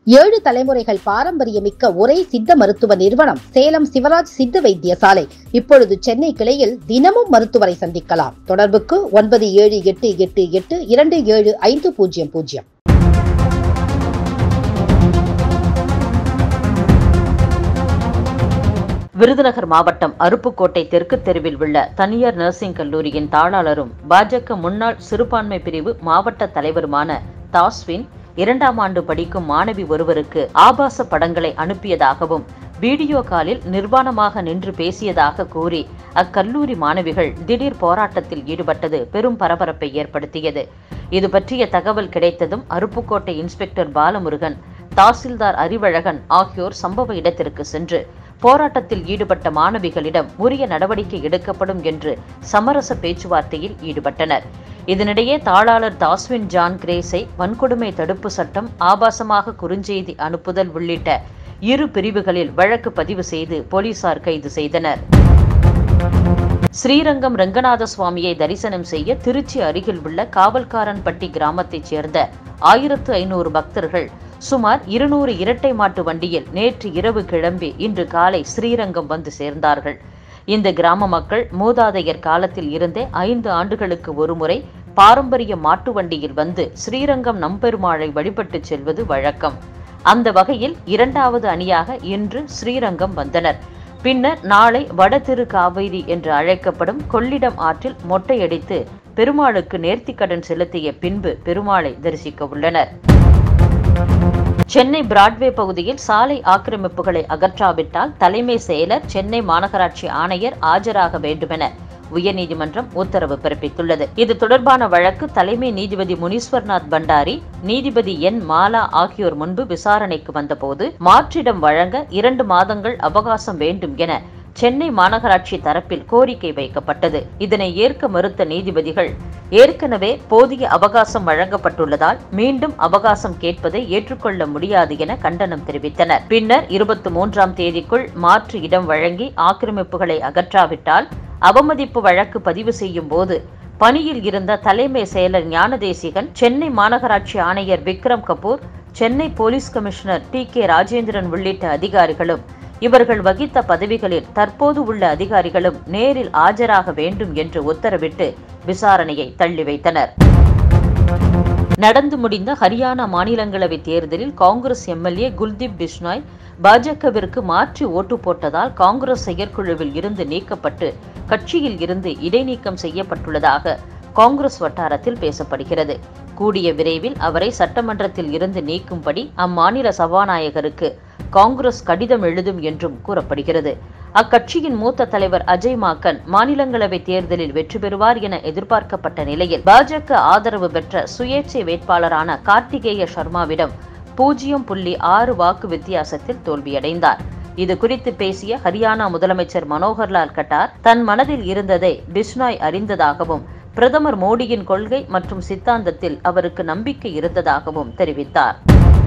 ஏழு தலைமுறைகள் பாரம்பரியமிக்க ஒரே சித்த மருத்துவ நிறுவனம் சேலம் சிவராஜ் சித்த வைத்தியசாலை இப்பொழுது சென்னை கிளையில் தினமும் மருத்துவரை சந்திக்கலாம் தொடர்புக்கு ஒன்பது ஏழு எட்டு எட்டு எட்டு இரண்டு ஏழு ஐந்து பூஜ்ஜியம் பூஜ்ஜியம் விருதுநகர் மாவட்டம் அருப்புக்கோட்டை தெற்கு தெருவில் உள்ள தனியார் நர்சிங் கல்லூரியின் தாளாளரும் பாஜக முன்னாள் சிறுபான்மை பிரிவு மாவட்ட தலைவருமான தாஸ்வின் இரண்டாம் ஆண்டு படிக்கும் மாணவி ஒருவருக்கு ஆபாச படங்களை அனுப்பியதாகவும் வீடியோ காலில் நிர்வாணமாக நின்று பேசியதாக கூறி அக்கல்லூரி மாணவிகள் திடீர் போராட்டத்தில் ஈடுபட்டது பெரும் பரபரப்பை ஏற்படுத்தியது இது பற்றிய தகவல் கிடைத்ததும் அருப்புக்கோட்டை இன்ஸ்பெக்டர் பாலமுருகன் தாசில்தார் அறிவழகன் ஆகியோர் சம்பவ இடத்திற்கு சென்று போராட்டத்தில் ஈடுபட்ட மாணவிகளிடம் உரிய நடவடிக்கை எடுக்கப்படும் என்று சமரச பேச்சுவார்த்தையில் ஈடுபட்டனர் இதனிடையே தாளாளர் தாஸ்வின் ஜான் கிரேஸை வன்கொடுமை தடுப்பு சட்டம் ஆபாசமாக குறுஞ்செய்தி அனுப்புதல் உள்ளிட்ட இரு பிரிவுகளில் வழக்கு பதிவு செய்து போலீசார் கைது செய்தனர் ஸ்ரீரங்கம் ரங்கநாத சுவாமியை தரிசனம் செய்ய திருச்சி அருகில் உள்ள காவல்காரன்பட்டி கிராமத்தைச் சேர்ந்த ஆயிரத்து ஐநூறு பக்தர்கள் சுமார் இருநூறு இரட்டை மாட்டு வண்டியில் நேற்று இரவு கிளம்பி இன்று காலை ஸ்ரீரங்கம் வந்து சேர்ந்தார்கள் இந்த கிராம மக்கள் மூதாதையர் காலத்தில் இருந்தே ஐந்து ஆண்டுகளுக்கு ஒருமுறை பாரம்பரிய மாட்டு வண்டியில் வந்து ஸ்ரீரங்கம் நம்பெருமாளை வழிபட்டு செல்வது வழக்கம் அந்த வகையில் இரண்டாவது அணியாக இன்று ஸ்ரீரங்கம் வந்தனர் பின்னர் நாளை வட திரு காவேரி என்று அழைக்கப்படும் கொள்ளிடம் ஆற்றில் மொட்டையடித்து பெருமாளுக்கு நேர்த்திக்கடன் செலுத்திய பின்பு பெருமாளை தரிசிக்க உள்ளனர் சென்னை பிராட்வே பகுதியில் சாலை ஆக்கிரமிப்புகளை அகற்றாவிட்டால் தலைமை செயலர் சென்னை மாநகராட்சி ஆணையர் ஆஜராக வேண்டுமென உயர்நீதிமன்றம் உத்தரவு பிறப்பித்துள்ளது இது தொடர்பான வழக்கு தலைமை நீதிபதி முனீஸ்வர்நாத் பண்டாரி நீதிபதி என் மாலா ஆகியோர் முன்பு விசாரணைக்கு வந்தபோது மாற்றிடம் வழங்க இரண்டு மாதங்கள் அவகாசம் வேண்டும் என சென்னை மாநகராட்சி தரப்பில் கோரிக்கை வைக்கப்பட்டது இதனை ஏற்க மறுத்த நீதிபதிகள் ஏற்கனவே போதிய அவகாசம் வழங்கப்பட்டுள்ளதால் மீண்டும் அவகாசம் கேட்பதை ஏற்றுக்கொள்ள முடியாது என கண்டனம் தெரிவித்தனர் பின்னர் இருபத்தி மூன்றாம் தேதிக்குள் மாற்று இடம் வழங்கி ஆக்கிரமிப்புகளை அகற்றாவிட்டால் அவமதிப்பு வழக்கு பதிவு செய்யும் போது பணியில் இருந்த தலைமை செயலர் ஞானதேசிகன் சென்னை மாநகராட்சி ஆணையர் Vikram Kapoor Chennai police commissioner T K Rajendran உள்ளிட்ட அதிகாரிகளும் இவர்கள் வகித்த பதவிகளில் தற்போது உள்ள அதிகாரிகளும் நேரில் ஆஜராக வேண்டும் என்று உத்தரவிட்டு விசாரணையை தள்ளி வைத்தனர் நடந்து முடிந்த ஹரியானா மாநிலங்களவை தேர்தலில் காங்கிரஸ் எம்எல்ஏ குல்தீப் பிஷ்னாய் பாஜகவிற்கு மாற்றி ஓட்டு போட்டதால் காங்கிரஸ் செயற்குழுவில் இருந்து நீக்கப்பட்டு கட்சியில் இருந்து இடைநீக்கம் செய்யப்பட்டுள்ளதாக காங்கிரஸ் வட்டாரத்தில் பேசப்படுகிறது கூடிய விரைவில் அவரை சட்டமன்றத்தில் இருந்து நீக்கும்படி அம்மாநில சபாநாயகருக்கு காங்கிரஸ் கடிதம் எழுதும் என்றும் கூறப்படுகிறது அக்கட்சியின் மூத்த தலைவர் அஜய் மாக்கன் மாநிலங்களவை தேர்தலில் வெற்றி பெறுவார் என எதிர்பார்க்கப்பட்ட நிலையில் பாஜக ஆதரவு பெற்ற சுயேட்சை வேட்பாளரான கார்த்திகேய சர்மாவிடம் பூஜ்ஜியம் புள்ளி ஆறு வாக்கு வித்தியாசத்தில் தோல்வியடைந்தார் இது குறித்து பேசிய ஹரியானா முதலமைச்சர் மனோகர்லால் கட்டார் தன் மனதில் இருந்ததை பிஷ்னாய் அறிந்ததாகவும் பிரதமர் மோடியின் கொள்கை மற்றும் சித்தாந்தத்தில் அவருக்கு நம்பிக்கை இருந்ததாகவும் தெரிவித்தார்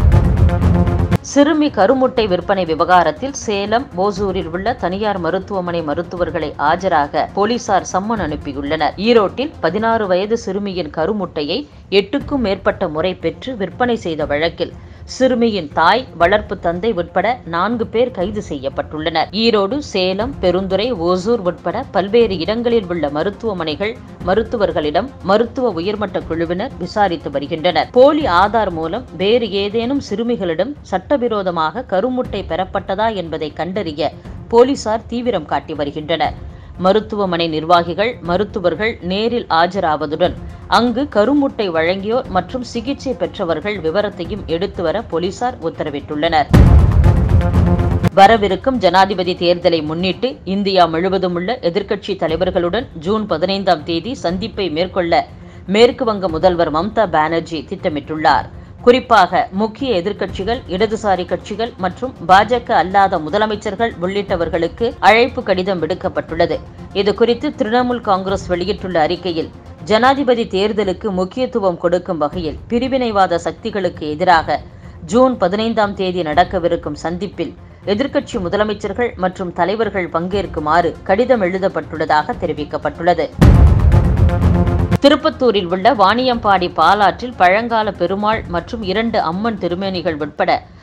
சிறுமி கருமுட்டை விற்பனை விவகாரத்தில் சேலம் ஓசூரில் உள்ள தனியார் மருத்துவமனை மருத்துவர்களை ஆஜராக போலீசார் சம்மன் அனுப்பியுள்ளனர் ஈரோட்டில் பதினாறு வயது சிறுமியின் கருமுட்டையை எட்டுக்கும் மேற்பட்ட முறை பெற்று விற்பனை செய்த வழக்கில் சிறுமியின் தாய் வளர்ப்பு தந்தை உட்பட நான்கு பேர் கைது செய்யப்பட்டுள்ளனர் ஈரோடு சேலம் பெருந்துறை ஓசூர் உட்பட பல்வேறு இடங்களில் உள்ள மருத்துவமனைகள் மருத்துவர்களிடம் மருத்துவ உயர்மட்ட குழுவினர் விசாரித்து வருகின்றனர் போலி ஆதார் மூலம் வேறு ஏதேனும் சிறுமிகளிடம் சட்டவிரோதமாக கருமுட்டை பெறப்பட்டதா என்பதை கண்டறிய போலீசார் தீவிரம் காட்டி வருகின்றனர் மருத்துவமனை நிர்வாகிகள் மருத்துவர்கள் நேரில் ஆஜராவதுடன் அங்கு கருமுட்டை வழங்கியோர் மற்றும் சிகிச்சை பெற்றவர்கள் விவரத்தையும் எடுத்து வர போலீசார் உத்தரவிட்டுள்ளனர் வரவிருக்கும் ஜனாதிபதி தேர்தலை முன்னிட்டு இந்தியா முழுவதும் உள்ள எதிர்க்கட்சி தலைவர்களுடன் ஜூன் பதினைந்தாம் தேதி சந்திப்பை மேற்கொள்ள மேற்கு வங்க முதல்வர் மம்தா பானர்ஜி திட்டமிட்டுள்ளார் குறிப்பாக முக்கிய எதிர்க்கட்சிகள் இடதுசாரி கட்சிகள் மற்றும் பாஜக அல்லாத முதலமைச்சர்கள் உள்ளிட்டவர்களுக்கு அழைப்பு கடிதம் விடுக்கப்பட்டுள்ளது இது குறித்து திரிணாமுல் காங்கிரஸ் வெளியிட்டுள்ள அறிக்கையில் ஜனாதிபதி தேர்தலுக்கு முக்கியத்துவம் கொடுக்கும் வகையில் பிரிவினைவாத சக்திகளுக்கு எதிராக ஜூன் பதினைந்தாம் தேதி நடக்கவிருக்கும் சந்திப்பில் எதிர்க்கட்சி முதலமைச்சர்கள் மற்றும் தலைவர்கள் பங்கேற்குமாறு கடிதம் எழுதப்பட்டுள்ளதாக தெரிவிக்கப்பட்டுள்ளது திருப்பத்தூரில் உள்ள வாணியம்பாடி பாலாற்றில் பழங்கால பெருமாள் மற்றும் இரண்டு அம்மன் திருமேனிகள் உட்பட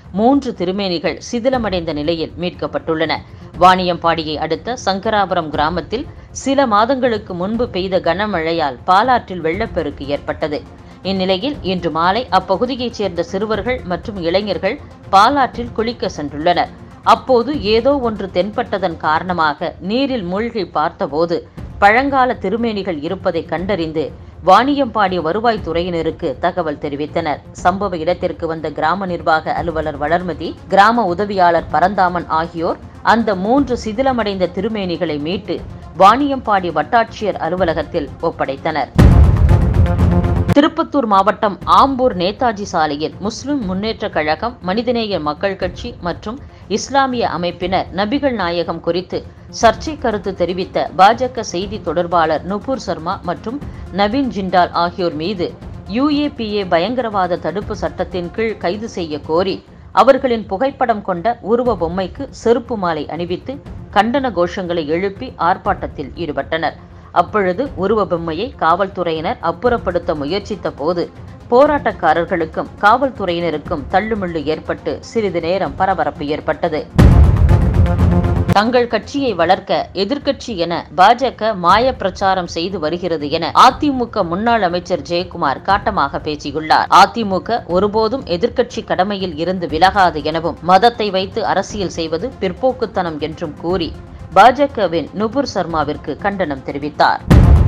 மூன்று திருமேனிகள் சிதிலமடைந்த நிலையில் மீட்கப்பட்டுள்ளன வாணியம்பாடியை அடுத்த சங்கராபுரம் கிராமத்தில் சில மாதங்களுக்கு முன்பு பெய்த கனமழையால் பாலாற்றில் வெள்ளப்பெருக்கு ஏற்பட்டது இந்நிலையில் இன்று மாலை அப்பகுதியைச் சேர்ந்த சிறுவர்கள் மற்றும் இளைஞர்கள் பாலாற்றில் குளிக்க சென்றுள்ளனர் அப்போது ஏதோ ஒன்று தென்பட்டதன் காரணமாக நீரில் மூழ்கி பார்த்தபோது பழங்கால திருமேனிகள் இருப்பதை கண்டறிந்து வாணியம்பாடி வருவாய்த்துறையினருக்கு தகவல் தெரிவித்தனர் சம்பவ இடத்திற்கு வந்த கிராம நிர்வாக அலுவலர் வளர்மதி கிராம உதவியாளர் பரந்தாமன் ஆகியோர் அந்த மூன்று சிதிலமடைந்த திருமேனிகளை மீட்டு வாணியம்பாடி வட்டாட்சியர் அலுவலகத்தில் ஒப்படைத்தனர் திருப்பத்தூர் மாவட்டம் ஆம்பூர் நேதாஜி சாலையில் முஸ்லிம் முன்னேற்றக் கழகம் மனிதநேய மக்கள் கட்சி மற்றும் இஸ்லாமிய அமைப்பினர் நபிகள் நாயகம் குறித்து சர்ச்சை கருத்து தெரிவித்த பாஜக செய்தி தொடர்பாளர் நுபுர் சர்மா மற்றும் நவீன் ஜிண்டால் ஆகியோர் மீது யுஏபிஏ பயங்கரவாத தடுப்பு சட்டத்தின் கீழ் கைது செய்ய கோரி அவர்களின் புகைப்படம் கொண்ட உருவ பொம்மைக்கு செருப்பு மாலை அணிவித்து கண்டன கோஷங்களை எழுப்பி ஆர்ப்பாட்டத்தில் ஈடுபட்டனர் அப்பொழுது உருவ பொம்மையை காவல்துறையினர் அப்புறப்படுத்த முயற்சித்த போது போராட்டக்காரர்களுக்கும் காவல்துறையினருக்கும் தள்ளுமுள்ளு ஏற்பட்டு சிறிது நேரம் பரபரப்பு ஏற்பட்டது தங்கள் கட்சியை வளர்க்க எதிர்க்கட்சி என பாஜக மாய பிரச்சாரம் செய்து வருகிறது என அதிமுக முன்னாள் அமைச்சர் ஜெயக்குமார் காட்டமாக பேசியுள்ளார் அதிமுக ஒருபோதும் எதிர்க்கட்சி கடமையில் இருந்து விலகாது எனவும் மதத்தை வைத்து அரசியல் செய்வது பிற்போக்குத்தனம் என்றும் கூறி பாஜகவின் நுபுர் சர்மாவிற்கு கண்டனம் தெரிவித்தார்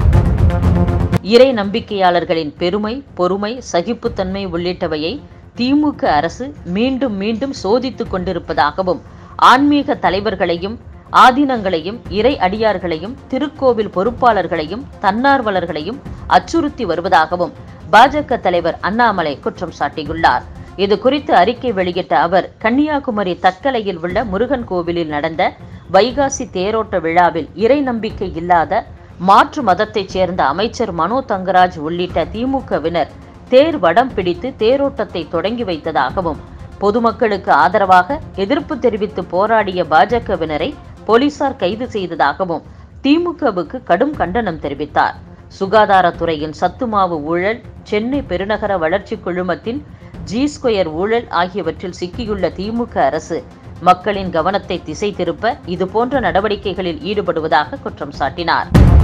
இறை நம்பிக்கையாளர்களின் பெருமை பொறுமை சகிப்புத்தன்மை உள்ளிட்டவையை திமுக அரசு மீண்டும் மீண்டும் சோதித்துக் கொண்டிருப்பதாகவும் ஆன்மீக தலைவர்களையும் ஆதீனங்களையும் இறை அடியார்களையும் திருக்கோவில் பொறுப்பாளர்களையும் தன்னார்வலர்களையும் அச்சுறுத்தி வருவதாகவும் பாஜக தலைவர் அண்ணாமலை குற்றம் சாட்டியுள்ளார் இது குறித்து அறிக்கை வெளியிட்ட அவர் கன்னியாகுமரி தக்கலையில் உள்ள முருகன் கோவிலில் நடந்த வைகாசி தேரோட்ட விழாவில் இறை நம்பிக்கை இல்லாத மாற்று மதத்தைச் சேர்ந்த அமைச்சர் மனோ தங்கராஜ் உள்ளிட்ட திமுகவினர் தேர் வடம் பிடித்து தேரோட்டத்தை தொடங்கி வைத்ததாகவும் பொதுமக்களுக்கு ஆதரவாக எதிர்ப்பு தெரிவித்து போராடிய பாஜகவினரை போலீசார் கைது செய்ததாகவும் திமுகவுக்கு கடும் கண்டனம் தெரிவித்தார் சுகாதாரத்துறையின் சத்துமாவு ஊழல் சென்னை பெருநகர வளர்ச்சி குழுமத்தின் ஜி ஸ்கொயர் ஊழல் ஆகியவற்றில் சிக்கியுள்ள திமுக அரசு மக்களின் கவனத்தை திசை திருப்ப இதுபோன்ற நடவடிக்கைகளில் ஈடுபடுவதாக குற்றம் சாட்டினார்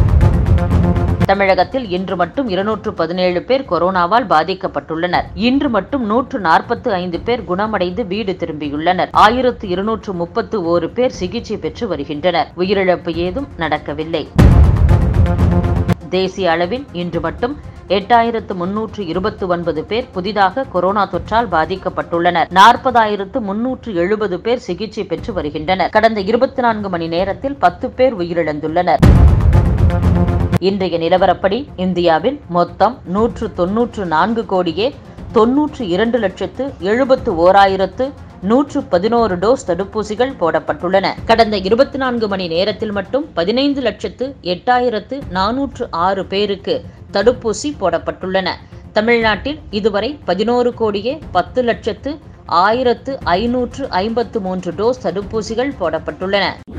தமிழகத்தில் இன்று மட்டும் இருநூற்று பதினேழு பேர் கொரோனாவால் பாதிக்கப்பட்டுள்ளனர் இன்று மட்டும் நூற்று நாற்பத்து ஐந்து பேர் குணமடைந்து வீடு திரும்பியுள்ளனர் ஆயிரத்து இருநூற்று முப்பத்து ஓரு பேர் சிகிச்சை பெற்று வருகின்றனர் உயிரிழப்பு ஏதும் நடக்கவில்லை தேசிய அளவில் இன்று மட்டும் எட்டாயிரத்து முன்னூற்று இருபத்தி ஒன்பது பேர் புதிதாக கொரோனா தொற்றால் பாதிக்கப்பட்டுள்ளனர் நாற்பதாயிரத்து முன்னூற்று எழுபது பேர் சிகிச்சை பெற்று வருகின்றனர் கடந்த இருபத்தி நான்கு மணி நேரத்தில் பத்து பேர் உயிரிழந்துள்ளனர் இன்றைய நிலவரப்படி இந்தியாவில் மொத்தம் நூற்று தொன்னூற்று நான்கு கோடியே தொன்னூற்று இரண்டு லட்சத்து எழுபத்து ஓராயிரத்து நூற்று பதினோரு டோஸ் தடுப்பூசிகள் போடப்பட்டுள்ளன கடந்த இருபத்தி நான்கு மணி நேரத்தில் மட்டும் பதினைந்து லட்சத்து எட்டாயிரத்து நானூற்று ஆறு பேருக்கு தடுப்பூசி போடப்பட்டுள்ளன தமிழ்நாட்டில் இதுவரை பதினோரு கோடியே பத்து லட்சத்து ஆயிரத்து ஐநூற்று ஐம்பத்து மூன்று டோஸ் தடுப்பூசிகள் போடப்பட்டுள்ளன